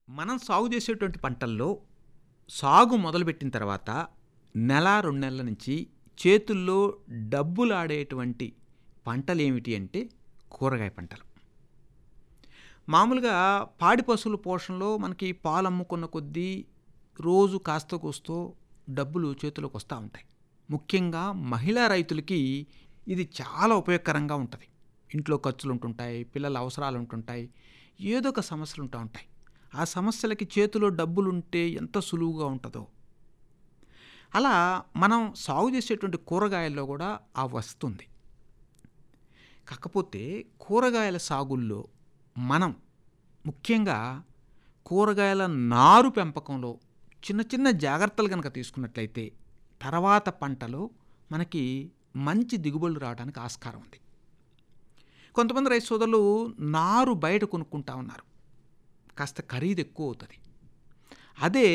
మనం సాగు చేసేటువంటి పంటల్లో సాగు మొదలుపెట్టిన తర్వాత నెల రెండు నెలల నుంచి చేతుల్లో డబ్బులు ఆడేటువంటి పంటలు ఏమిటి అంటే కూరగాయ పంటలు మామూలుగా పాడి పశువుల పోషణలో మనకి పాలు అమ్ముకున్న కొద్దీ రోజు కాస్త కూస్తో డబ్బులు చేతిలోకి వస్తూ ఉంటాయి ముఖ్యంగా మహిళా రైతులకి ఇది చాలా ఉపయోగకరంగా ఉంటుంది ఇంట్లో ఖర్చులు ఉంటుంటాయి పిల్లల అవసరాలు ఉంటుంటాయి ఏదో ఒక సమస్యలు ఉంటూ ఉంటాయి ఆ సమస్యలకి చేతిలో డబ్బులు ఉంటే ఎంత సులువుగా ఉంటుందో అలా మనం సాగు చేసేటువంటి కూరగాయల్లో కూడా ఆ వస్తుంది కాకపోతే కూరగాయల సాగుల్లో మనం ముఖ్యంగా కూరగాయల నారు పెంపకంలో చిన్న చిన్న జాగ్రత్తలు కనుక తీసుకున్నట్లయితే తర్వాత పంటలో మనకి మంచి దిగుబడులు రావడానికి ఆస్కారం ఉంది కొంతమంది రైతు సోదరులు నారు బయట కొనుక్కుంటా ఉన్నారు కాస్త ఖరీదు ఎక్కువ అవుతుంది అదే